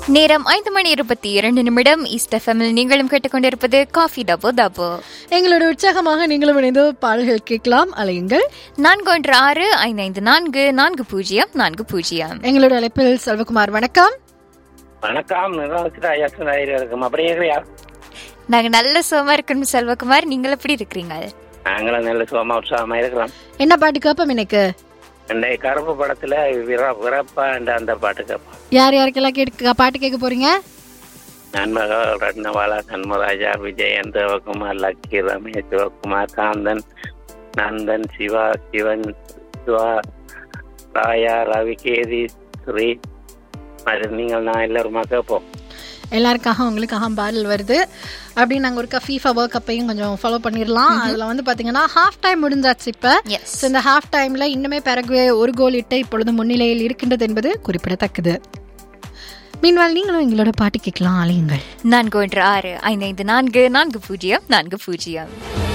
நேரம் ஐந்து மணி இருபத்தி இரண்டு நிமிடம் ஈஸ்ட் எஃப்எம்மில் நீங்களும் கேட்டுக்கொண்டிருப்பது காஃபி டபோ டபோ எங்களோட உற்சாகமாக நீங்களும் இணைந்து பாடல்கள் கேட்கலாம் அலையுங்கள் நான்கு ஒன்று ஆறு ஐந்து ஐந்து நான்கு நான்கு பூஜ்ஜியம் நான்கு பூஜ்ஜியம் எங்களோட அழைப்பில் செல்வகுமார் வணக்கம் வணக்கம் நிர்வாகத்தில் ஐயாசனாயிரம் இருக்கும் அப்படியே இருக்கிறியா நாங்க நல்ல சுகமா இருக்கணும் செல்வகுமார் நீங்கள் எப்படி இருக்கிறீங்க நாங்களும் நல்ல சுகமா உற்சாகமா இருக்கிறோம் என்ன பாட்டு கேட்போம் எனக்கு இந்த கருப்பு படத்துல விர விரப்பா என்ற அந்த பாட்டு கேட்போம் யார் யாருக்கெல்லாம் கேட்க பாட்டு கேட்க போறீங்க நண்பர்கள் ரத்னபாலா சண்முராஜா விஜயன் சிவகுமார் லக்கி ரமேஷ் சிவகுமார் காந்தன் நந்தன் சிவா சிவன் சிவா ராயா ரவிகேதி ஸ்ரீ அது நீங்கள் நான் எல்லாருமா கேட்போம் எல்லாருக்காக உங்களுக்காக பாடல் வருது அப்படின்னு நாங்கள் ஒரு ஃபீஃபா வேர்ல்ட் கப்பையும் கொஞ்சம் ஃபாலோ பண்ணிடலாம் அதில் வந்து பார்த்தீங்கன்னா ஹாஃப் டைம் முடிஞ்சாச்சு இப்போ எஸ் ஸோ இந்த ஹாஃப் டைம்ல இன்னுமே பெரகுவே ஒரு கோல் இட்டு இப்பொழுது முன்னிலையில் இருக்கின்றது என்பது குறிப்பிடத்தக்கது மீன்வால் நீங்களும் எங்களோட பாட்டு கேட்கலாம் அலையுங்கள் நான்கு ஒன்று ஆறு ஐந்து ஐந்து நான்கு நான்கு பூஜ்ஜியம் நான்கு பூஜ்ஜியம்